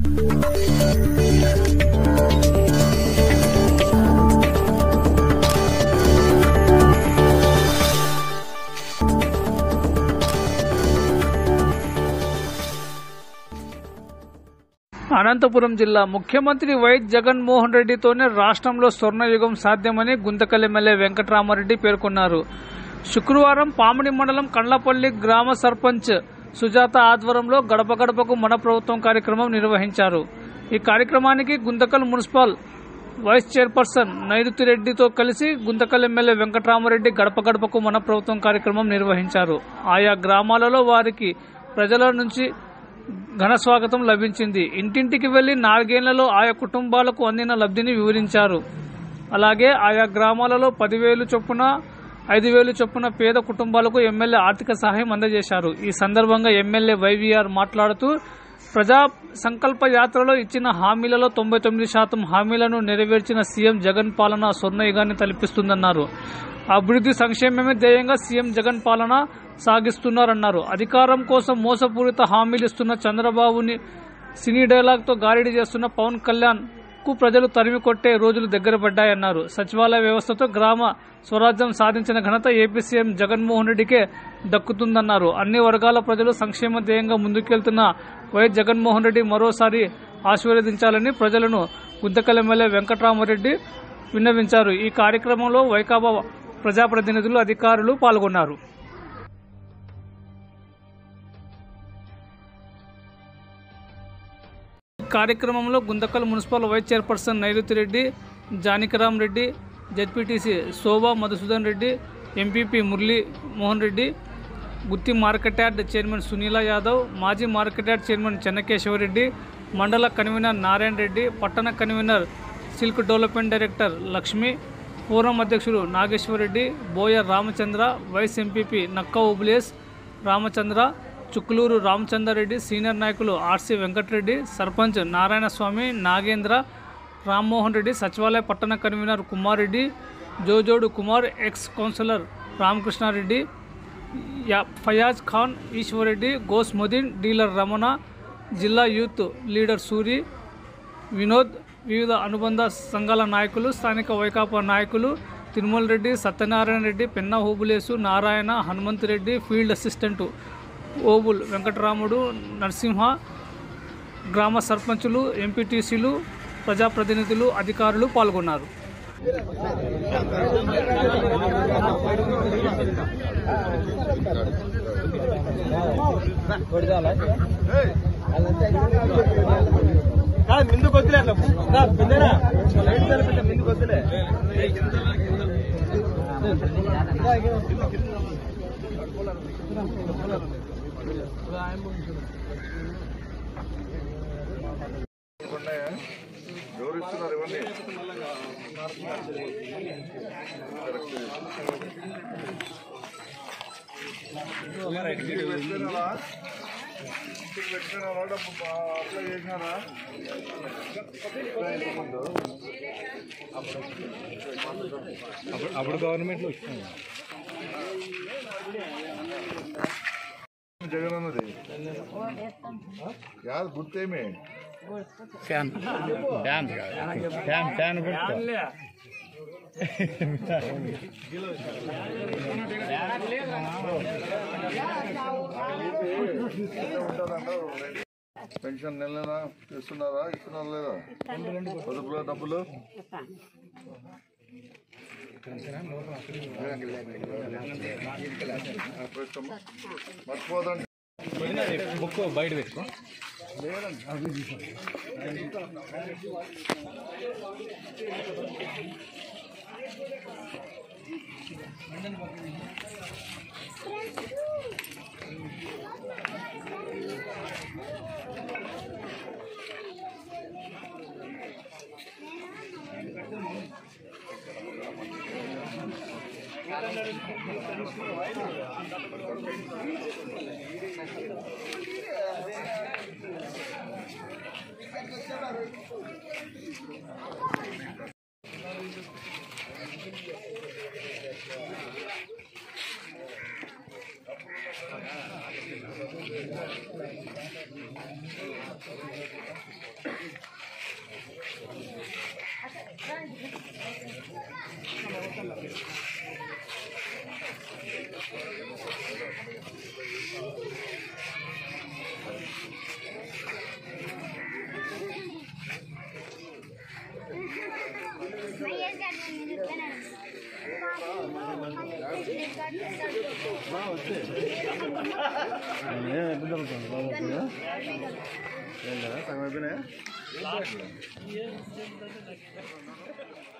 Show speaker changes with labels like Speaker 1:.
Speaker 1: అనంతపురం జిల్లా ముఖ్యమంత్రి వైఎస్ జగన్మోహన్ రెడ్డితోనే రాష్ట్రంలో స్వర్ణయుగం సాధ్యమని గుంతకల్ ఎమ్మెల్యే వెంకటరామారెడ్డి పేర్కొన్నారు శుక్రవారం పామిడి మండలం కండ్లపల్లి గ్రామ సర్పంచ్ సుజాత ఆధ్వర్యంలో గడప గడపకు మన ప్రభుత్వం కార్యక్రమం నిర్వహించారు ఈ కార్యక్రమానికి గుంతకల్ మున్సిపల్ వైస్ చైర్పర్సన్ నైరుతి రెడ్డితో కలిసి గుంతకల్ ఎమ్మెల్యే వెంకటరామరెడ్డి గడప గడపకు మన ప్రభుత్వం కార్యక్రమం నిర్వహించారు ఆయా గ్రామాలలో వారికి ప్రజల నుంచి ఘన స్వాగతం లభించింది ఇంటింటికి వెళ్లి నాలుగేళ్లలో ఆయా కుటుంబాలకు అందిన లబ్ధిని వివరించారు అలాగే ఆయా గ్రామాలలో పదివేలు చొప్పున ఐదు వేలు చొప్పున పేద కుటుంబాలకు ఎమ్మెల్యే ఆర్థిక సహాయం అందజేశారు ఈ సందర్భంగా ఎమ్మెల్యే వైవీఆర్ మాట్లాడుతూ ప్రజా సంకల్ప యాత్రలో ఇచ్చిన హామీలలో తొంభై తొమ్మిది శాతం హామీలను నెరవేర్చిన సీఎం జగన్ పాలన స్వర్ణయుగాన్ని తలపిస్తుందన్నారు అభివృద్ధి సంక్షేమమే ధ్యేయంగా సీఎం జగన్ పాలన సాగిస్తున్నారన్నారు అధికారం కోసం మోసపూరిత హామీలు ఇస్తున్న చంద్రబాబుని సినీ డైలాగ్తో గారిడి చేస్తున్న పవన్ కళ్యాణ్ కు ప్రజలు తరిమి కొట్టే రోజులు దగ్గర పడ్డాయన్నారు సచివాలయ వ్యవస్థతో గ్రామ స్వరాజ్యం సాధించిన ఘనత ఏపీ సీఎం జగన్మోహన్ రెడ్డికే దక్కుతుందన్నారు అన్ని వర్గాల ప్రజలు సంక్షేమ ధ్యేయంగా ముందుకెళ్తున్న వైఎస్ జగన్మోహన్ రెడ్డి మరోసారి ఆశీర్వదించాలని ప్రజలను గుంతకల్ ఎమ్మెల్యే వెంకటరామరెడ్డి విన్నవించారు ఈ కార్యక్రమంలో వైకాపా ప్రజాప్రతినిధులు అధికారులు పాల్గొన్నారు కార్యక్రమంలో Guntakal municipal vice chairperson Nairuti Reddy Janakiram Reddy ZPTC Shobha Madhusudan Reddy MPP Murali Mohan Reddy Gutti market yard chairman Sunila Yadav మాజీ మార్కెట్ యార్డ్ చైర్మన్ చెన్నకేశవరెడ్డి మండల కన్వీనర్ నారాయణ రెడ్డి పట్టణ convener silk development director Lakshmi forum అధ్యక్షుడు Nageswarareddy Boya Ramachandra vice MPP Nakka Obules Ramachandra Chukkaluru Ramachandrareddy senior నాయకులు ఆర్సీ వెంకటరెడ్డి సర్పంచ్ నారాయణస్వామి నాగేంద్ర రామ్మోహన్ రెడ్డి సచివాలయ పట్టణ convener Kumar Reddy Jojodu Kumar ex councillor Ramakrishnareddy యా- ఫయాజ్ ఖాన్ ఈశ్వర్రెడ్డి గోస్ మొదీన్ డీలర్ రమణ జిల్లా యూత్ లీడర్ సూరి వినోద్ వివిధ అనుబంధ సంఘాల నాయకులు స్థానిక వైకాపా నాయకులు తిరుమల రెడ్డి సత్యనారాయణ రెడ్డి పెన్న హోబులేసు నారాయణ హనుమంత్ రెడ్డి ఫీల్డ్ అసిస్టెంట్ ఓబుల్ వెంకటరాముడు నరసింహ గ్రామ సర్పంచులు ఎంపీటీసీలు ప్రజాప్రతినిధులు అధికారులు పాల్గొన్నారు
Speaker 2: ముందుకు వద్దులే అట్లా రా, ముందేరా లైట్ జరిపితే ముందుకు వద్దులే
Speaker 3: ఎవరు ఇస్తున్నారు ఇవన్నీ ఇంటికి పెట్టినారా ఇంటికి పెట్టినారా డబ్బు బా- అప్లై చేసినారా ఇంతకుముందు
Speaker 2: అప్పుడు గవర్నమెంట్ లో వచ్చింది
Speaker 3: జగన్ అన్నది యాదు గుర్తేమి
Speaker 2: fan fan fan fan
Speaker 3: pension నెలనా ఇస్తున్నారా ఇస్తున్నారా లేదా పొదుపులో డబ్బులు మర్చిపోదండి
Speaker 2: బుక్ బయట పెట్టుకో
Speaker 4: సగం అయిపోయినాయా